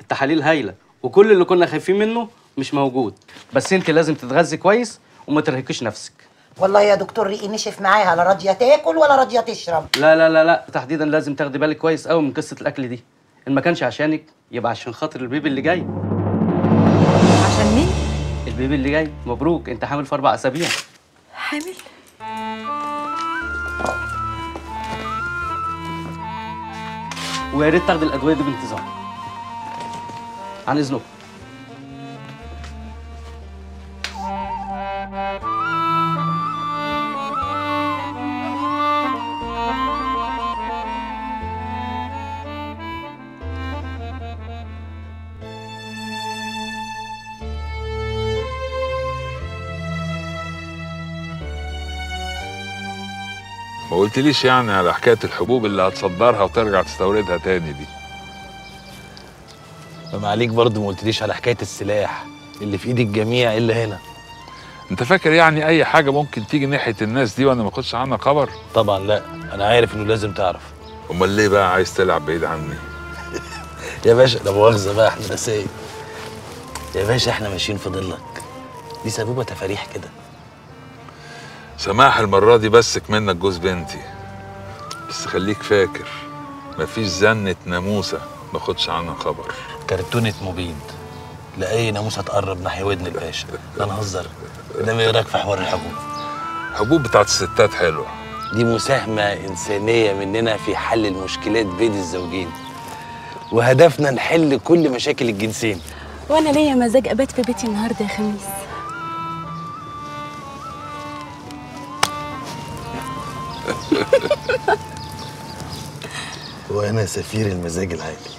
التحاليل هايله وكل اللي كنا خايفين منه مش موجود بس انت لازم تتغذي كويس وما ترهقيش نفسك والله يا دكتور ريقي نشف معاها لا راضيه تاكل ولا راضيه تشرب لا لا لا لا تحديدا لازم تاخدي بالك كويس قوي من قصه الاكل دي ان ما كانش عشانك يبقى عشان خاطر البيبي اللي جاي عشان مين؟ البيبي اللي جاي مبروك انت حامل في اربع اسابيع حامل ويا ريت تاخدي الادويه دي بانتظام عن اذنكم ما قلتليش يعني على حكايه الحبوب اللي هتصدرها وترجع تستوردها تاني دي فما عليك برضه ما قلتليش على حكايه السلاح اللي في ايد الجميع الا هنا انت فاكر يعني اي حاجه ممكن تيجي ناحيه الناس دي وانا ما اخدش عنها خبر طبعا لا انا عارف انه لازم تعرف امال ليه بقى عايز تلعب بعيد عني يا باشا ده مؤاخذه بقى احنا رسايل يا باشا احنا ماشيين في ضلك دي سبوبه تفاريح كده سماح المره دي بسك منك جوز بنتي بس خليك فاكر مفيش زنة ناموسة ما اخدش عنها خبر كرتونه مبيد لاي ناموسه تقرب ناحيه ودن الباشا لا نهزر انما ايه رايك في حوار الحبوب حبوب بتاعت الستات حلوه دي مساهمه انسانيه مننا في حل المشكلات بين الزوجين وهدفنا نحل كل مشاكل الجنسين وانا ليا مزاج ابات في بيتي النهارده يا خميس وانا سفير المزاج العالي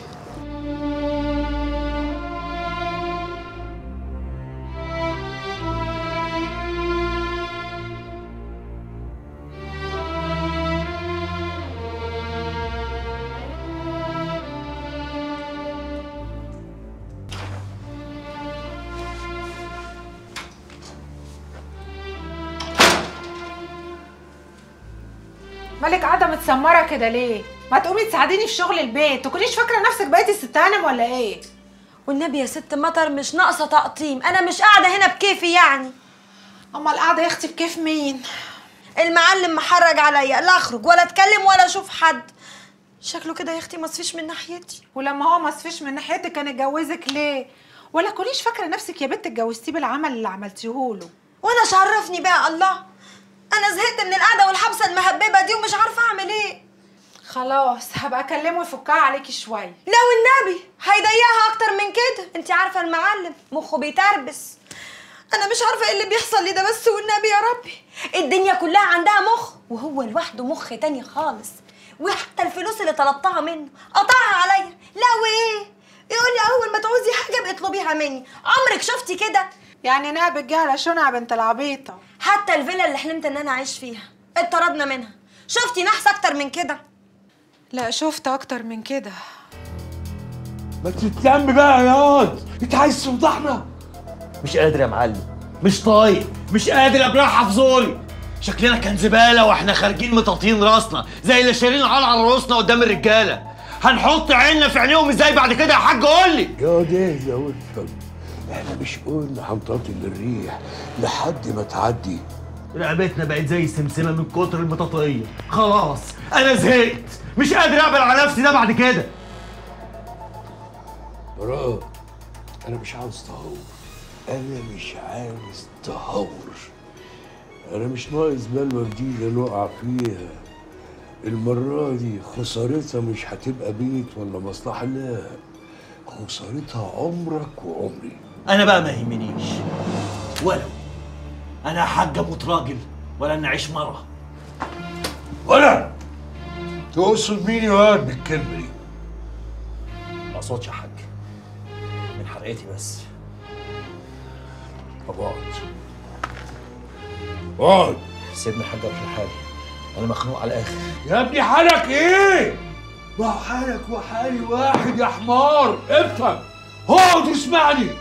مالك قاعده متسمره كده ليه ما تقومي تساعديني في شغل البيت تكونيش فاكره نفسك بقيتي ست هانم ولا ايه والنبي يا ست مطر مش ناقصه تقطيم انا مش قاعده هنا بكيفي يعني امال قاعده يا اختي بكيف مين المعلم محرج عليا لا اخرج ولا اتكلم ولا اشوف حد شكله كده يا اختي ما تصفيش من ناحيتي ولما هو ما صفيش من ناحيتك كان اتجوزك ليه ولا كونيش فاكره نفسك يا بنت اتجوزتيه بالعمل اللي عملتيهوله وانا شرفني بقى الله انا زهقت من القعده والحبسه المهببه دي ومش عارفه اعمل ايه خلاص هبقى اكلمه يفكها عليكي شويه لا والنبي هيضيقها اكتر من كده انت عارفه المعلم مخه بيتربس انا مش عارفه ايه اللي بيحصل لي ده بس والنبي يا ربي الدنيا كلها عندها مخ وهو لوحده مخ تاني خالص وحتى الفلوس اللي طلبتها منه قطعها عليا لا وايه يقول لي اول ما تعوزي حاجه ابقي اطلبيها مني عمرك شفتي كده يعني نائب الجهله شنع يا بنت العبيطه حتى الفيلا اللي حلمت ان انا اعيش فيها اتطردنا منها شفتي نحس اكتر من كده لا شفت اكتر من كده ما تتلم بقى يا واد انت عايز توضحنا مش قادر يا معلم مش طايق مش قادر ابراهيم حفظولي شكلنا كان زباله واحنا خارجين مطاطين راسنا زي اللي شايلين على على راسنا قدام الرجاله هنحط عيننا في عينيهم ازاي بعد كده يا حاج قول لي يا واد اهدى وافهم احنا مش قلنا هنطاطي الريح لحد ما تعدي رقبتنا بقت زي السمسمه من كتر المطاطيه خلاص انا زهقت مش قادر اقبل على نفسي ده بعد كده براء انا مش عاوز تهور انا مش عاوز تهور انا مش ناقص بلوه جديده نقع فيها المرة دي خسارتها مش هتبقى بيت ولا مصلحة لا خسارتها عمرك وعمري انا بقى ما يهمنيش ولو انا حاج اموت راجل ولا ان اعيش مره ولا تقصد مين يا واد بالكلمة دي؟ ما اقصدش يا حاج من حرقتي بس طب اقعد اقعد سيبني حاج في حالي انا مخنوق على الاخر يا ابني حالك ايه؟ ما هو حالك وحالي واحد يا حمار افهم اقعد اسمعني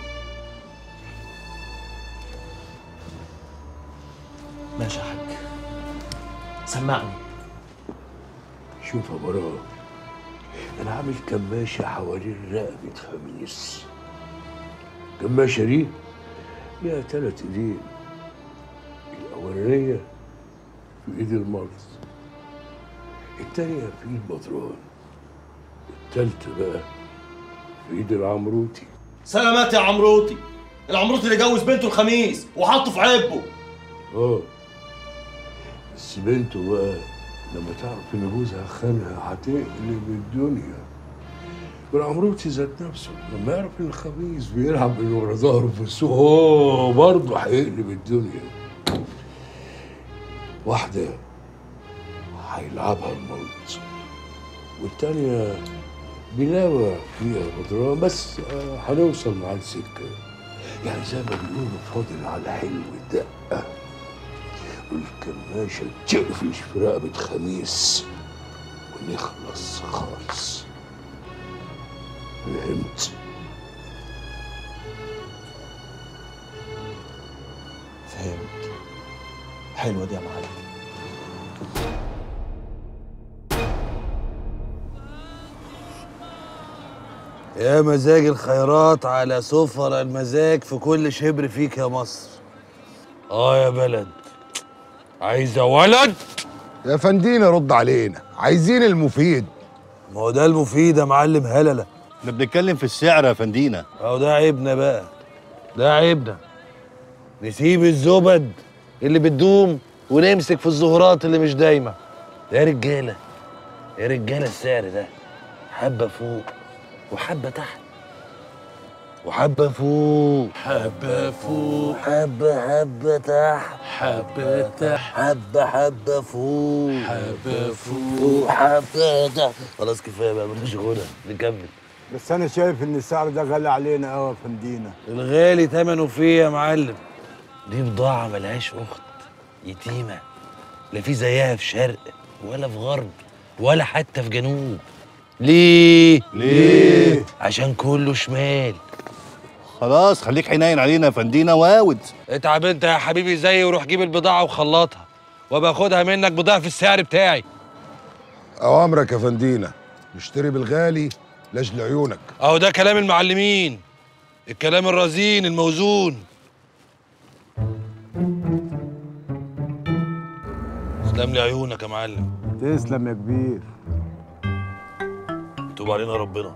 ماشي يا حاج سمعني شوف يا براء انا عامل كماشة حوالين رقبة خميس الكماشة دي ليها تلات ايدين الأولانية في ايد المرض التانية في ايد بدران التالتة بقى في ايد العمروتي سلامات يا عمروتي العمروتي اللي جوز بنته الخميس وحطه في عبه اه بس بنته بقى لما تعرف ان جوزها خانها هتقلب الدنيا والعمروتي ذات نفسه لما يعرف ان الخميس بيلعب من ورا ظهره في السوق هو برضه هيقلب الدنيا واحدة هيلعبها الموت والتانية بيلاوع فيها بدران بس آه، هنوصل مع السكة يعني زي ما بيقولوا فاضل على حلو الدقة والكماشة تقفش في رقبة خميس ونخلص خالص فهمت؟ فهمت حلوه دي يا معلم يا مزاج الخيرات على سفر المزاج في كل شبر فيك يا مصر اه يا بلد عايزه ولد يا فندينا رد علينا عايزين المفيد ما هو ده المفيد يا معلم هلله احنا بنتكلم في السعر يا فندينا اهو ده عيبنا بقى ده عيبنا نسيب الزبد اللي بتدوم ونمسك في الزهرات اللي مش دايمه يا رجاله يا رجاله السعر ده حبه فوق وحبه تحت وحبه فوق حبه فوق حبه حبه تحت حبه تحت حبه حبه فوق حبه فوق وحبه تحت خلاص كفايه بقى مش غنى نكمل بس انا شايف ان السعر ده غالي علينا قوي يا فندينا الغالي تمنه فيه يا معلم دي بضاعة ملهاش أخت يتيمة لا في زيها في شرق ولا في غرب ولا حتى في جنوب ليه؟ ليه؟ عشان كله شمال خلاص خليك حنين علينا يا فندينا واود اتعب انت يا حبيبي زيي وروح جيب البضاعة وخلطها وباخدها منك بضعف السعر بتاعي اوامرك يا فندينا نشتري بالغالي لاجل عيونك اهو ده كلام المعلمين الكلام الرزين الموزون تسلم لي عيونك يا معلم تسلم يا كبير توب علينا ربنا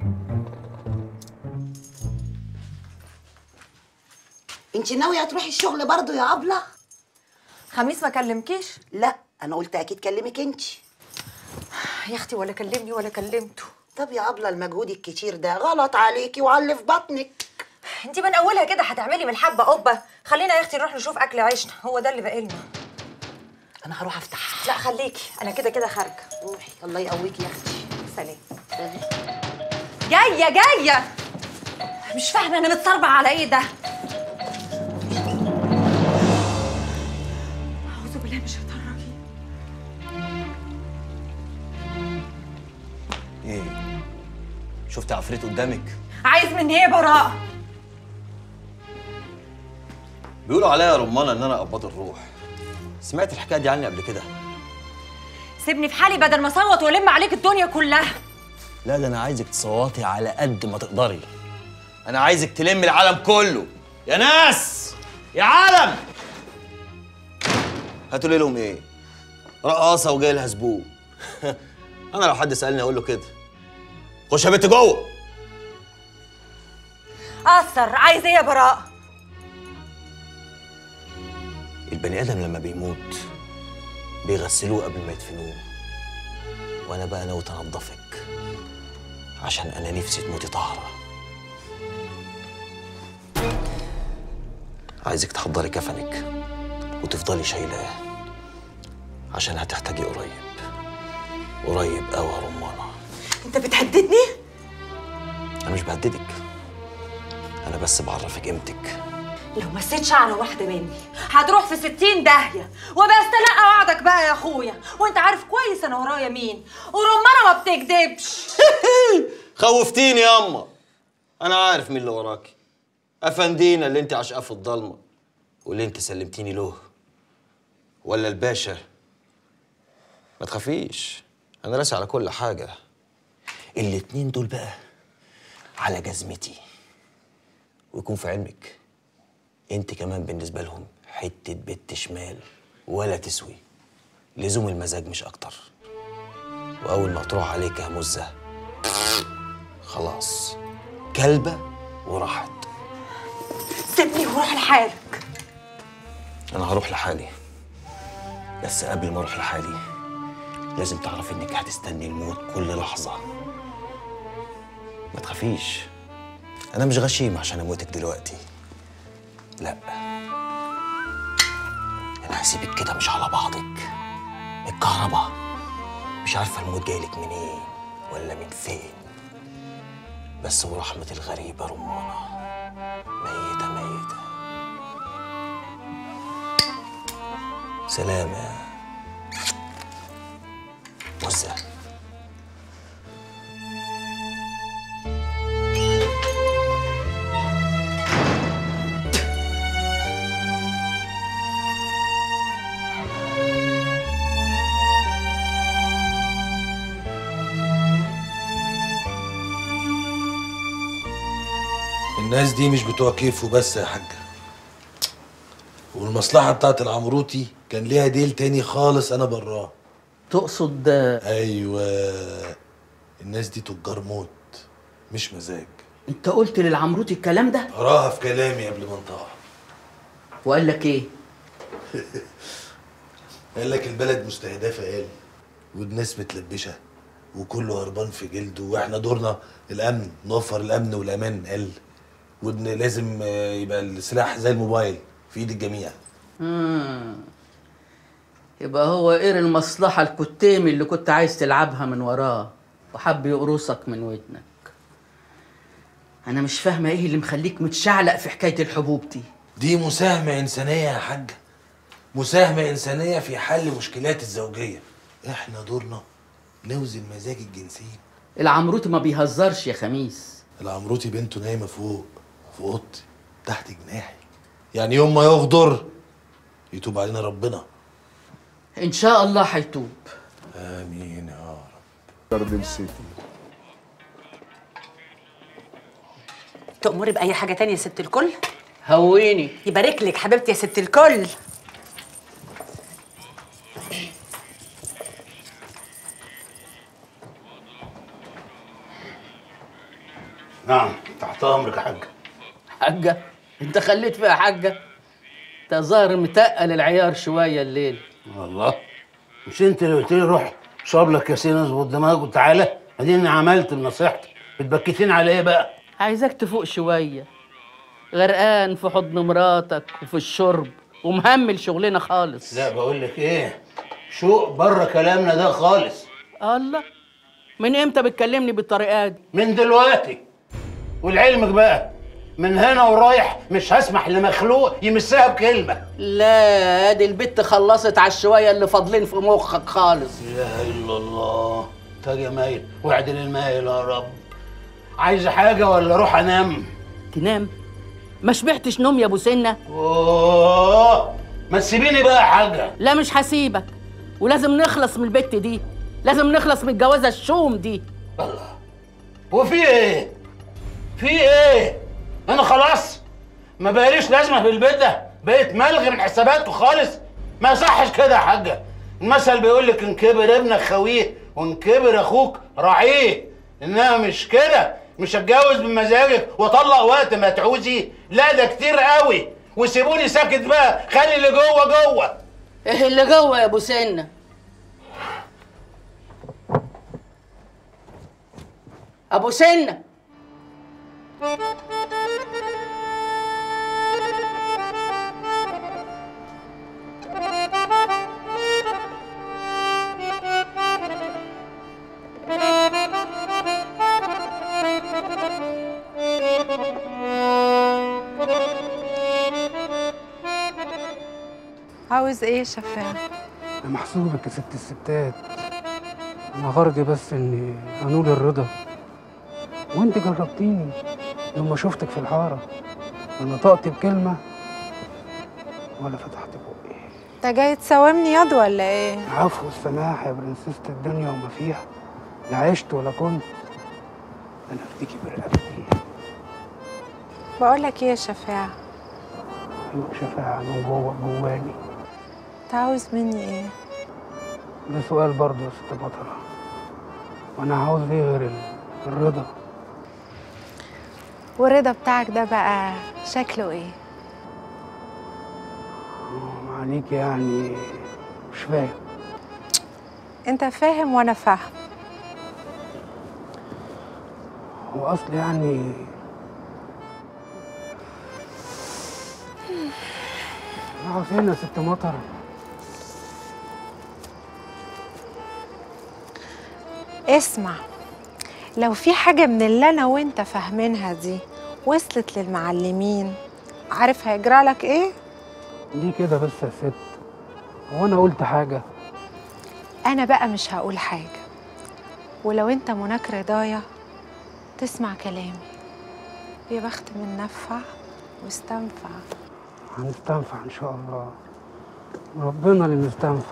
انت ناويه تروحي الشغل برضو يا ابله خميس ما كلمكيش لا انا قلت اكيد كلمك انت يا اختي ولا كلمني ولا كلمته طب يا ابله المجهود الكتير ده غلط عليكي وعلى اللي في بطنك انت من اولها كده هتعملي من الحبه قبه خلينا يا اختي نروح نشوف اكل عيشنا هو ده اللي باقي لنا انا هروح افتح لا خليكي انا كده كده خارجه روحي الله يقويكي يا اختي سلام جايه جايه مش فاهمه انا متصربع على ايه ده اعوذ بالله من الشيطان الرجيم ايه شفت عفريت قدامك عايز مني ايه براءه بيقولوا عليا يا رمانه ان انا قباض الروح سمعت الحكايه دي عني قبل كده سيبني في حالي بدل ما اصوت والم عليك الدنيا كلها لا ده انا عايزك تصوتي على قد ما تقدري انا عايزك تلم العالم كله يا ناس يا عالم هاتوا لهم ايه رقاصه وجاي لها زبون انا لو حد سالني اقول له كده خش يا بنت جوه اثر عايز ايه يا براءه البني ادم لما بيموت بيغسلوه قبل ما يدفنوه وانا بقى ناوي انضفك عشان انا نفسي تموتي طاهره عايزك تحضري كفنك وتفضلي شايلاه عشان هتحتاجيه قريب قريب قوي يا رمانه انت بتهددني انا مش بهددك انا بس بعرفك قيمتك لو مسيت شعره واحده مني هتروح في ستين داهيه وبستلقى وعدك بقى يا اخويا وانت عارف كويس انا ورايا مين ورمانه ما بتكدبش خوفتيني ياما انا عارف مين اللي وراكي افندينا اللي انت عشقاه في الضلمه واللي انت سلمتيني له ولا الباشا ما تخافيش انا راسي على كل حاجه الاتنين دول بقى على جزمتي ويكون في علمك انت كمان بالنسبة لهم حتة بنت شمال ولا تسوي لزوم المزاج مش أكتر وأول ما تروح عليك همزة خلاص كلبة وراحت سيبني وروح لحالك أنا هروح لحالي بس قبل ما أروح لحالي لازم تعرفي إنك هتستني الموت كل لحظة ما تخافيش أنا مش غشيم عشان أموتك دلوقتي لا أنا هسيبك كده مش على بعضك الكهرباء مش عارفة الموت جايلك منين ولا من فين بس ورحمة الغريبة رمانة ميتة ميتة سلام يا مزة الناس دي مش بتوع كيف وبس يا حاجة والمصلحة بتاعت العمروتي كان ليها ديل تاني خالص أنا براه تقصد أيوة الناس دي تجار موت مش مزاج انت قلت للعمروتي الكلام ده أراها في كلامي قبل ما انطقها وقال لك ايه قال لك البلد مستهدفة قال والناس متلبشة وكله هربان في جلده واحنا دورنا الأمن نوفر الأمن والأمان قال وإن لازم آه، يبقى السلاح زي الموبايل في إيد الجميع مم. يبقى هو قري المصلحة الكتيمي اللي كنت عايز تلعبها من وراه وحب يقرصك من ودنك أنا مش فاهمة إيه اللي مخليك متشعلق في حكاية الحبوب دي دي مساهمة إنسانية يا حاجة مساهمة إنسانية في حل مشكلات الزوجية إحنا دورنا نوزن مزاج الجنسين العمروتي ما بيهزرش يا خميس العمروتي بنته نايمة فوق في أوضتي تحت جناحي يعني يوم ما يغدر يتوب علينا ربنا إن شاء الله هيتوب آمين يا جاردن سيتي تأمري بأي حاجة تانية يا ست الكل هويني يبارك لك حبيبتي يا ست الكل نعم تحت امرك يا حاج حاجة أنت خليت فيها حاجة أنت ظاهر متقل العيار شوية الليل والله مش انت اللي قلت لي روح شرب لك كاسين اظبط دماغك وتعالى اديني عملت بنصيحتي بتبكتين على ايه بقى عايزك تفوق شوية غرقان في حضن مراتك وفي الشرب ومهمل شغلنا خالص لا بقول لك ايه شو بره كلامنا ده خالص الله من امتى بتكلمني بالطريقه دي من دلوقتي ولعلمك بقى من هنا ورايح مش هسمح لمخلوق يمسها بكلمه لا دي البت خلصت على الشويه اللي فاضلين في مخك خالص لا اله الا الله تاج يا مايل واعدل المايل يا رب عايزه حاجه ولا اروح انام تنام ما شبعتش نوم يا ابو سنه اوه ما تسيبيني بقى يا حاجه لا مش هسيبك ولازم نخلص من البت دي لازم نخلص من الجوازه الشوم دي الله وفي ايه في ايه انا خلاص ما بقاليش لازمه في البيت ده بقيت ملغي من حساباته خالص ما يصحش كده يا حاجه المثل بيقول لك ان كبر ابنك خويه وان كبر اخوك راعيه انها مش كده مش هتجوز بمزاجك واطلق وقت ما تعوزي لا ده كتير قوي وسيبوني ساكت بقى خلي اللي جوه جوه ايه اللي جوه يا ابو سنه ابو سنه عاوز ايه يا شفاعة؟ أنا محسوبك يا ست الستات أنا غرضي بس إني أنول الرضا وأنت جربتيني لما شفتك في الحارة لا نطقت بكلمة ولا فتحت بقي انت جاي تساومني ياض ولا ايه؟ عفو السماح يا برنسيسة الدنيا وما فيها لا عشت ولا كنت انا افتكي برقبتي بقول لك ايه يا شفاعة ايوه شفاعة من جوه جواني انت عاوز مني ايه ده سؤال برضه يا ست مطرة وانا عاوز ايه غير ال- الرضا والرضا بتاعك ده بقى شكله ايه عليك يعني مش فاهم انت فاهم وانا فاهم هو اصل يعني راحوا فين يا ست مطر اسمع لو في حاجة من اللي أنا وأنت فاهمينها دي وصلت للمعلمين عارف هيجرى لك إيه؟ ليه كده بس يا ست هو انا قلت حاجة أنا بقى مش هقول حاجة ولو أنت مناك رضايا تسمع كلامي يا بخت من نفع واستنفع هنستنفع ان شاء الله ربنا اللي نستنفع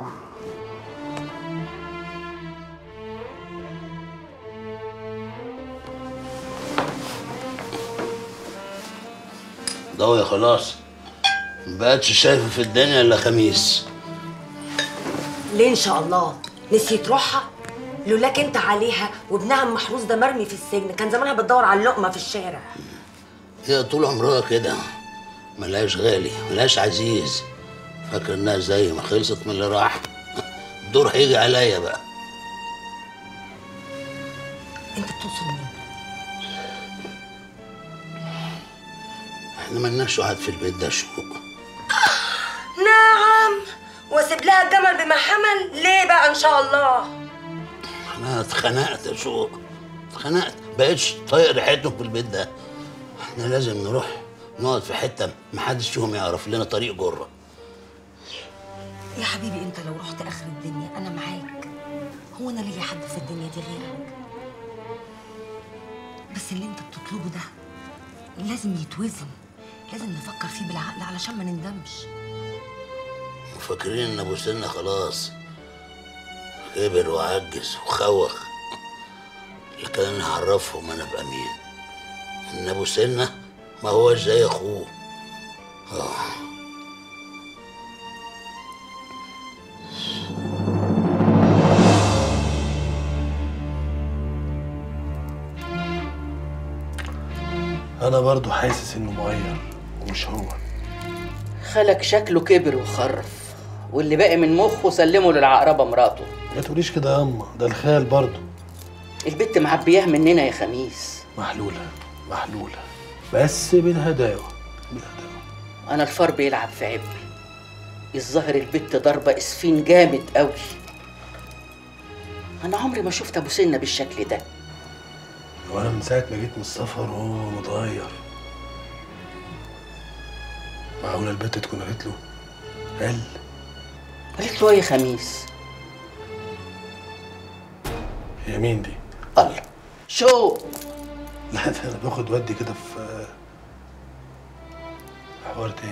ضوية خلاص مبقتش شايفة في الدنيا إلا خميس ليه ان شاء الله نسيت روحها لولاك انت عليها وابنها المحروس ده مرمي في السجن كان زمانها بتدور على اللقمه في الشارع هي طول عمرها كده ملهاش غالي ملهاش عزيز فاكر انها زي ما خلصت من اللي راح الدور هيجي عليا بقى انت بتوصل مين احنا ملناش واحد في البيت ده شوق نعم واسيب لها الجمل بما حمل ليه بقى ان شاء الله انا اتخنقت يا شوق اتخنقت بقيتش طايق ريحتهم في البيت ده احنا لازم نروح نقعد في حته محدش فيهم يعرف لنا طريق جره يا حبيبي انت لو رحت اخر الدنيا انا معاك هو انا ليا حد في الدنيا دي غيرك بس اللي انت بتطلبه ده لازم يتوزن لازم نفكر فيه بالعقل علشان ما نندمش وفاكرين ان ابو سنه خلاص كبر وعجز وخوخ لكن انا هعرفهم انا ابقى مين ان ابو سنه ما هوش زي اخوه آه. انا برضو حاسس انه مغير ومش هو خالك شكله كبر وخرف واللي باقي من مخه سلمه للعقربة مراته ما تقوليش كده يا اما ده الخال برضو البت معبياه مننا يا خميس محلوله محلوله بس بالهداوه انا الفار بيلعب في عبري الظاهر البت ضربة اسفين جامد قوي انا عمري ما شفت ابو سنة بالشكل ده وانا من ساعه ما جيت من السفر وهو متغير معقوله البت تكون قالت له قال قالت له ايه يا خميس هي مين دي الله شو لا ده انا باخد ودي كده في حوار تاني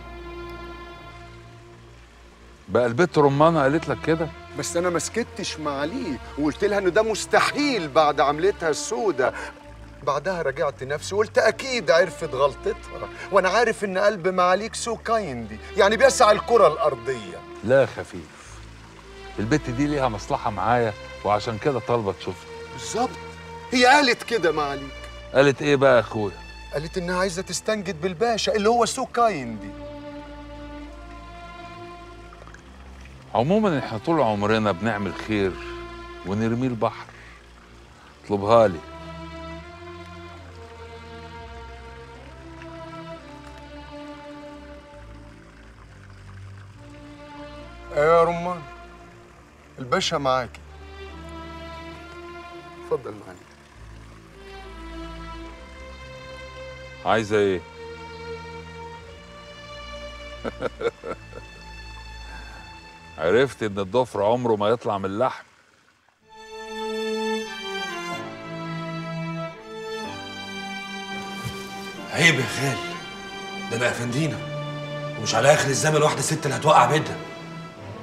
بقى البت رمانه قالت لك كده بس انا ما سكتش مع علي وقلت لها ان ده مستحيل بعد عملتها السودة بعدها رجعت نفسي وقلت اكيد عرفت غلطتها وانا عارف ان قلب معاليك سو كايندي يعني بيسع الكره الارضيه لا يا خفيف البت دي ليها مصلحه معايا وعشان كده طالبه تشوفني بالظبط هي قالت كده معاليك قالت ايه بقى يا اخويا قالت انها عايزه تستنجد بالباشا اللي هو سو كايندي عموما احنا طول عمرنا بنعمل خير ونرميه البحر اطلبها لي ايه يا رمان الباشا معاكي اتفضل معانا عايزه ايه عرفت ان الضفر عمره ما يطلع من اللحم عيب يا خال ده بقى فندينا ومش على اخر الزمن واحده ست اللي هتوقع بيتها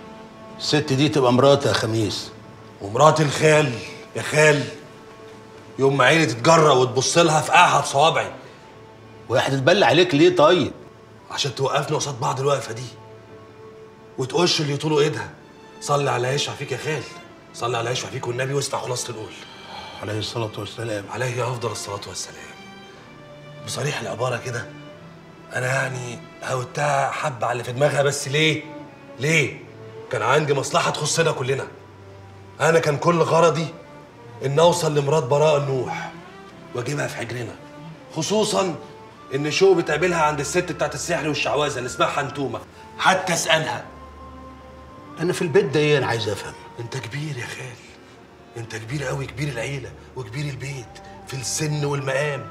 الست دي تبقى مراتي يا خميس ومرات الخال يا خال يوم ما عيني تتجرى وتبص لها في قاعها بصوابعي وهي هتتبلى عليك ليه طيب؟ عشان توقفنا قصاد بعض الوقفه دي وتقش اللي يطولوا ايدها صلي على يشفع فيك يا خال صلي على يشفع فيك والنبي واسمع خلاصه القول عليه الصلاه والسلام عليه افضل الصلاه والسلام بصريح العباره كده انا يعني هوتها حبه على اللي في دماغها بس ليه ليه كان عندي مصلحه تخصنا كلنا انا كان كل غرضي ان اوصل لمرات براء النوح واجيبها في حجرنا خصوصا ان شو بتقابلها عند الست بتاعت السحر والشعوذه اللي اسمها حنتومه حتى اسالها انا في البيت ده ايه انا عايز افهم انت كبير يا خال انت كبير قوي كبير العيله وكبير البيت في السن والمقام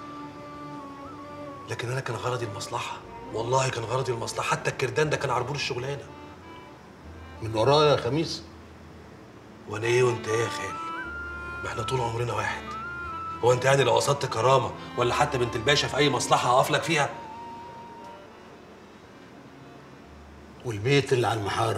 لكن انا كان غرضي المصلحه والله كان غرضي المصلحه حتى الكردان ده كان عربون الشغلانه من ورايا يا خميس وانا ايه وانت ايه يا خال ما احنا طول عمرنا واحد هو انت يعني لو قصدت كرامه ولا حتى بنت الباشا في اي مصلحه هقف لك فيها والبيت اللي على المحاره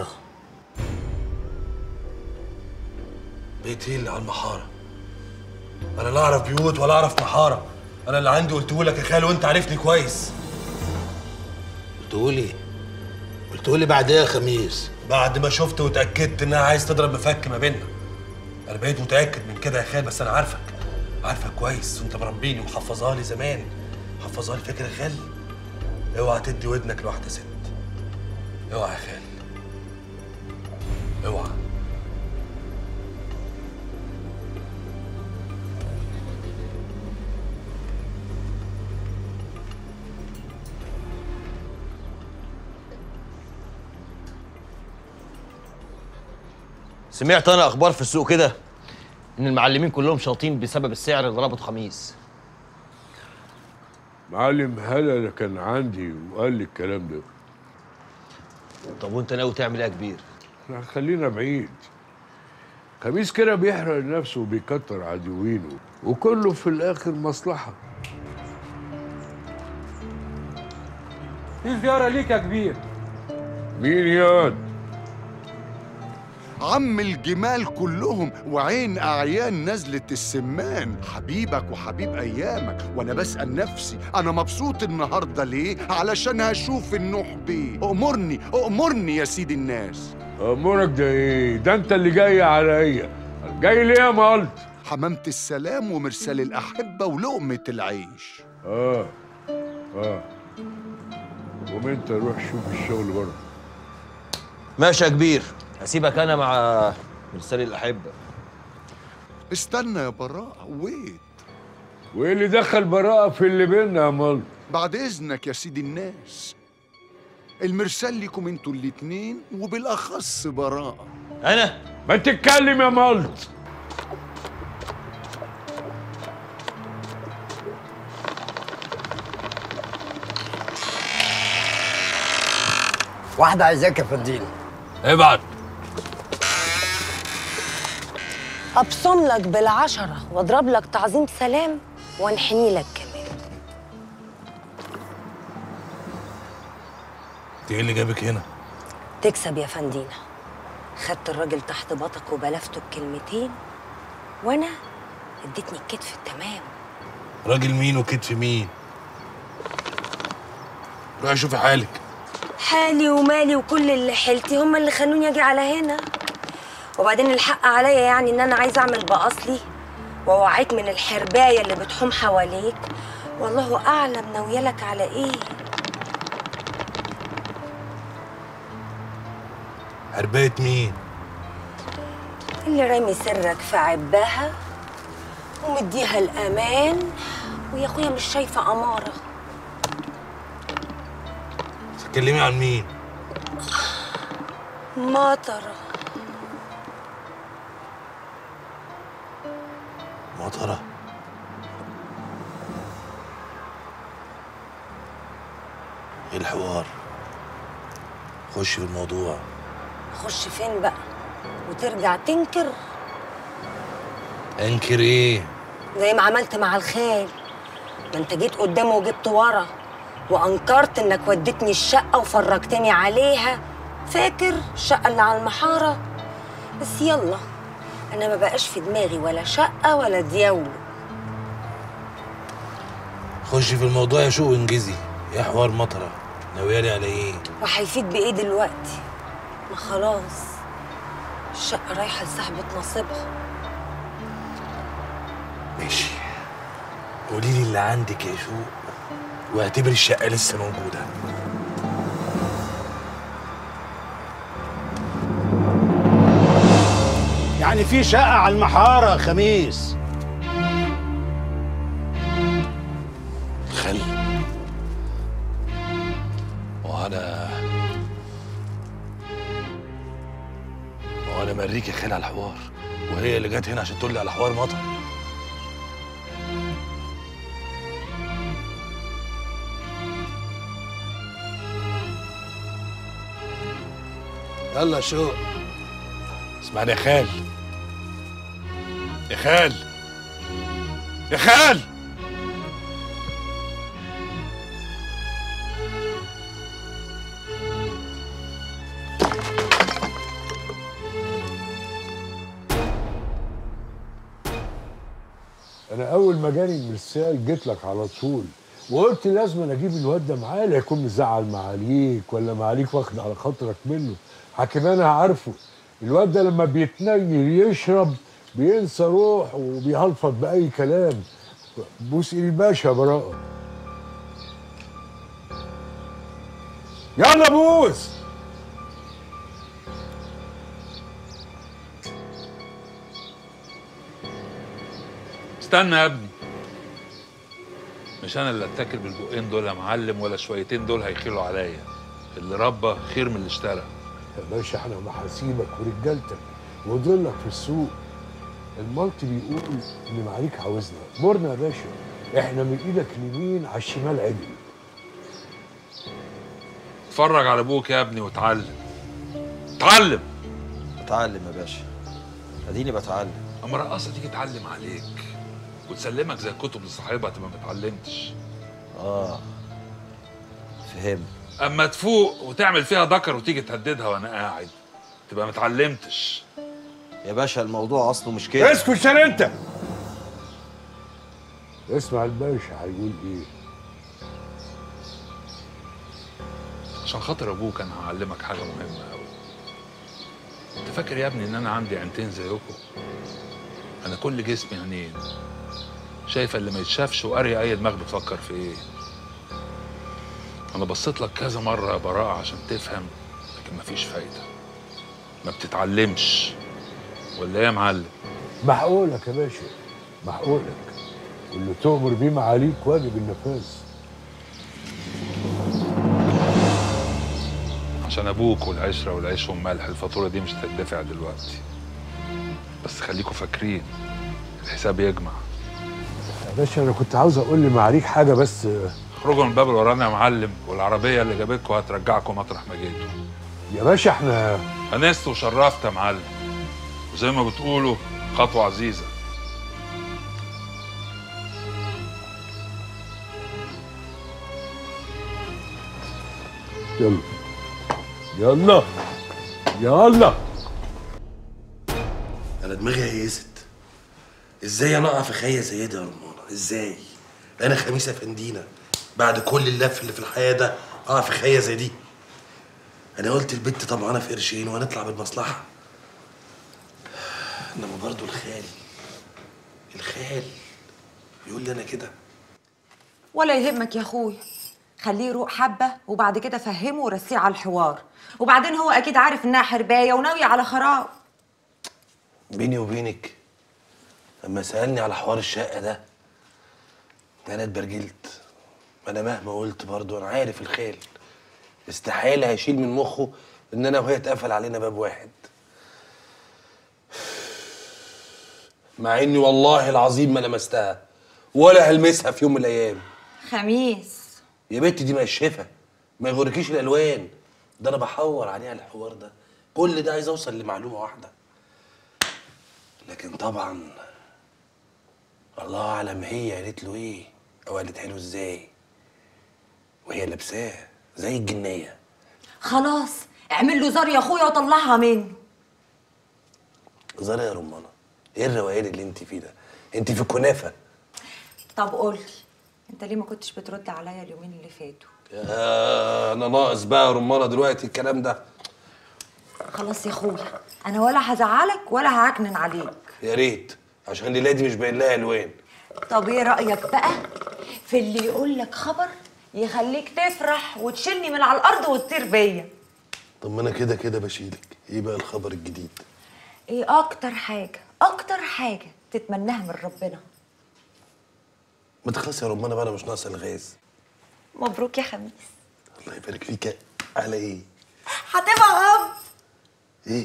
بيت ايه اللي على المحاره انا لا اعرف بيوت ولا اعرف محاره انا اللي عندي قلته لك يا خال وانت عارفني كويس قلتولي قلتولي بعد ايه يا خميس بعد ما شفت وتاكدت انها عايز تضرب مفك ما بيننا انا بقيت متاكد من كده يا خال بس انا عارفك عارفك كويس وانت مربيني ومحفظها لي زمان حفظها لي فاكر يا خال اوعى تدي ودنك لواحده ست اوعى يا خال اوعى سمعت انا اخبار في السوق كده ان المعلمين كلهم شاطين بسبب السعر اللي ربطه خميس معلم هلا كان عندي وقال لي الكلام ده طب وانت ناوي تعمل ايه يا كبير لا خلينا بعيد خميس كده بيحرق نفسه وبيكتر عدوينه وكله في الاخر مصلحه في زيارة ليك يا كبير مين ياد عم الجمال كلهم وعين أعيان نزلة السمان حبيبك وحبيب أيامك وأنا بسأل نفسي أنا مبسوط النهاردة ليه؟ علشان هشوف النوح بيه أمرني أمرني يا سيدي الناس امورك ده ايه ده انت اللي جاي عليا جاي ليه يا مالت حمامة السلام ومرسال الأحبة ولقمة العيش اه اه قوم انت روح شوف الشغل بره ماشي يا كبير هسيبك انا مع مرسال الاحبه استنى يا براءة ويت وايه اللي دخل براءة في اللي بينا يا مالت بعد إذنك يا سيدي الناس المرسال لكم انتوا الاتنين وبالأخص براءة انا ما تتكلم يا مالت واحدة عايزاك يا فنديل ابعت ابصم لك بالعشرة واضرب لك تعظيم سلام وانحني لك كمان انت ايه اللي جابك هنا تكسب يا فندينا خدت الراجل تحت باطك وبلفته بكلمتين وانا اديتني الكتف التمام راجل مين وكتف مين روحي شوفي حالك حالي ومالي وكل اللي حيلتي هم اللي خلوني اجي على هنا وبعدين الحق عليا يعني ان انا عايزه اعمل باصلي واوعيك من الحربايه اللي بتحوم حواليك والله اعلم ناويالك على ايه حربايه مين اللي رامي سرك في عبها ومديها الامان ويا اخويا مش شايفه اماره تتكلمي عن مين مطره مطره ايه الحوار خش في الموضوع خش فين بقى وترجع تنكر انكر ايه زي ما عملت مع الخال ما انت جيت قدامه وجبت ورا وانكرت انك وديتني الشقه وفرجتني عليها فاكر الشقه اللي على المحاره بس يلا انا ما بقاش في دماغي ولا شقه ولا دياولو خشي في الموضوع يا شوق انجزي ايه حوار مطره ناويالي على ايه وهيفيد بايه دلوقتي ما خلاص الشقه رايحه لصاحبه نصيبها ماشي قولي لي اللي عندك يا شوق واعتبري الشقه لسه موجوده يعني في شقة على المحارة يا خميس خل وانا وانا مريك يا خال على الحوار وهي اللي جت هنا عشان تقول لي على حوار مطر يلا يا شوق اسمعني يا خال يا خال يا خال انا اول ما جاني المرسال جيت لك على طول وقلت لازم أنا اجيب الواد ده معايا لا يكون مزعل معاليك ولا معاليك واخد على خاطرك منه حكيم انا عارفه الواد ده لما بيتنيل يشرب بينسى روح وبيهلفط باي كلام بوس ايد الباشا يا براءه يلا بوس استنى يا ابني مش انا اللي اتاكل بالبقين دول يا معلم ولا شويتين دول هيخيلوا عليا اللي ربى خير من اللي اشترى يا باشا احنا محاسيبك ورجالتك وضلك في السوق المالتي بيقول ان معاليك عاوزنا مرنا يا باشا احنا من ايدك اليمين على الشمال عدل اتفرج على ابوك يا ابني واتعلم اتعلم اتعلم يا باشا اديني بتعلم اما رقاصه تيجي تعلم عليك وتسلمك زي الكتب لصاحبها تبقى ما اتعلمتش اه فهمت اما تفوق وتعمل فيها ذكر وتيجي تهددها وانا قاعد تبقى ما اتعلمتش يا باشا الموضوع اصله مش كده اسكت عشان انت اسمع الباشا هيقول ايه عشان خاطر ابوك انا هعلمك حاجه مهمه قوي انت فاكر يا ابني ان انا عندي عينتين زيكم انا كل جسمي عينين شايفه اللي ما يتشافش وقاريه اي دماغ بتفكر في ايه انا بصيت لك كذا مره يا براءه عشان تفهم لكن مفيش فايده ما بتتعلمش ولا ايه يا معلم محقولك يا باشا محقولك واللي تؤمر بيه معاليك واجب النفاذ عشان ابوك والعشره والعيش والملح الفاتوره دي مش هتدفع دلوقتي بس خليكوا فاكرين الحساب يجمع يا باشا انا كنت عاوز اقول لمعاليك حاجه بس اخرجوا من الباب اللي ورانا يا معلم والعربيه اللي جابتكم هترجعكم مطرح ما جيتوا يا باشا احنا انست وشرفت يا معلم وزي ما بتقولوا خطوه عزيزه يلا يلا يلا انا دماغي هيست ازاي انا اقع في خيه زي دي يا رمانه ازاي انا خميس افندينا بعد كل اللف اللي في الحياه ده اقع في خيه زي دي انا قلت البت طمعانه في قرشين وهنطلع بالمصلحه انما برضه الخال الخال يقول لي انا كده ولا يهمك يا اخويا خليه يروق حبه وبعد كده فهمه ورسيه على الحوار وبعدين هو اكيد عارف انها حربايه وناويه على خراب بيني وبينك لما سالني على حوار الشقه ده ده انا اتبرجلت ما انا مهما قلت برضه انا عارف الخال استحاله هيشيل من مخه ان انا وهي اتقفل علينا باب واحد مع اني والله العظيم ما لمستها ولا هلمسها في يوم من الايام خميس يا بنتي دي مقشفه ما يغركيش الالوان ده انا بحور عليها الحوار ده كل ده عايز اوصل لمعلومه واحده لكن طبعا الله اعلم هي قالت له ايه او قالتها له ازاي وهي لابساه زي الجنيه خلاص اعمل له زار يا اخويا وطلعها منه زارة يا رمانه ايه الروقان اللي انت فيه ده انت في كنافه طب قولي انت ليه ما كنتش بترد عليا اليومين اللي فاتوا يا انا ناقص بقى يا رمانه دلوقتي الكلام ده خلاص يا اخويا انا ولا هزعلك ولا هعكنن عليك يا ريت عشان الليله دي مش باين لها الوان طب ايه رايك بقى في اللي يقول لك خبر يخليك تفرح وتشيلني من على الارض وتطير بيا طب ما انا كده كده بشيلك ايه بقى الخبر الجديد ايه اكتر حاجه اكتر حاجه تتمناها من ربنا ما تخلص يا رمانه بقى انا مش ناقصه الغاز مبروك يا خميس الله يبارك فيك على ايه هتبقى اب ايه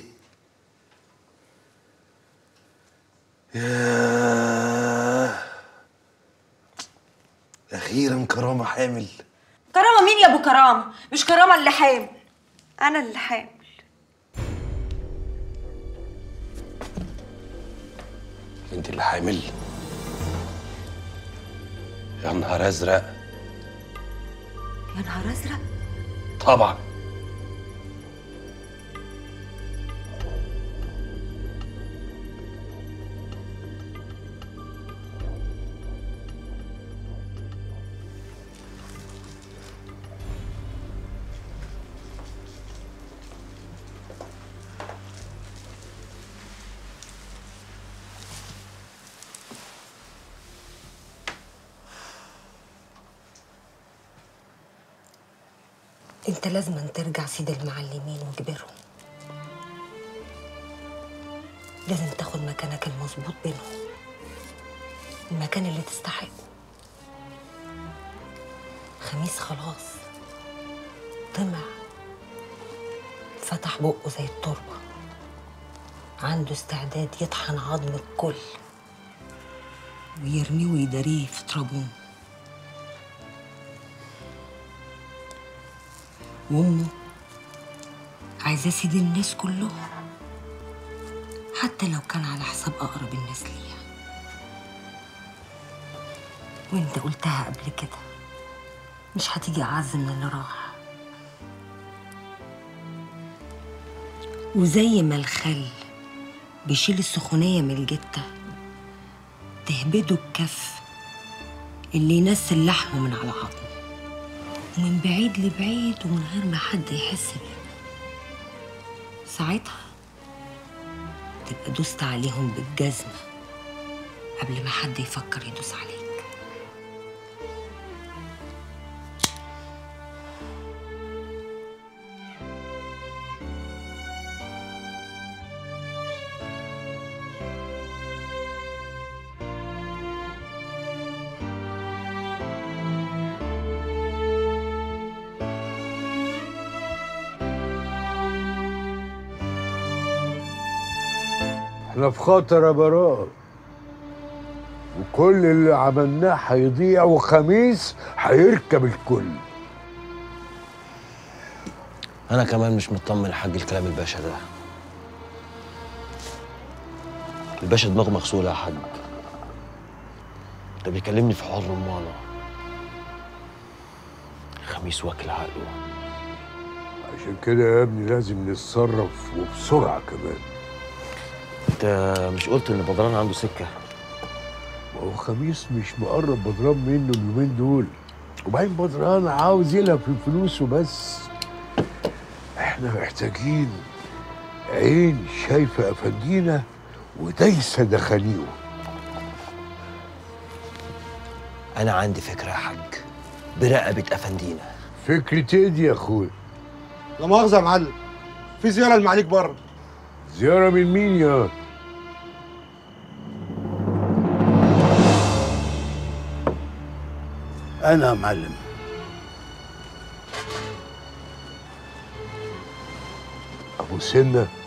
ياه اخيرا كرامه حامل كرامه مين يا ابو كرامه مش كرامه اللي حامل انا اللي حامل انت اللي حامل يا نهار ازرق يا نهار ازرق طبعا انت لازم أن ترجع سيد المعلمين وكبرهم لازم تاخد مكانك المظبوط بينهم المكان اللي تستحقه خميس خلاص طمع فتح بقه زي التربة عنده استعداد يطحن عظم الكل ويرميه ويداريه في ترابون وامه عايزاه سيد الناس كلهم حتى لو كان على حساب اقرب الناس ليها وانت قلتها قبل كده مش هتيجي اعز من اللي راح وزي ما الخل بيشيل السخونية من الجتة تهبده بكف اللي ينسل لحمه من على عظمه ومن بعيد لبعيد ومن غير ما حد يحس بيه ساعتها تبقى دوست عليهم بالجزمة قبل ما حد يفكر يدوس عليك احنا في خطر يا براء وكل اللي عملناه هيضيع وخميس هيركب الكل انا كمان مش مطمن يا حاج الكلام الباشا ده الباشا دماغه مغسوله يا حاج ده بيكلمني في حوار رمانه خميس واكل عقله عشان كده يا ابني لازم نتصرف وبسرعه كمان انت مش قلت ان بدران عنده سكه ما هو خميس مش مقرب بدران منه اليومين دول وبعدين بدران عاوز يلعب في الفلوس وبس احنا محتاجين عين شايفه افندينا ودايسه دخانيقه انا عندي فكره يا حاج برقبه افندينا فكرة ايه دي يا اخويا؟ لا مؤاخذة يا معلم في زيارة للمعاليك بره زيارة من مين يا؟ انا يا معلم ابو سنه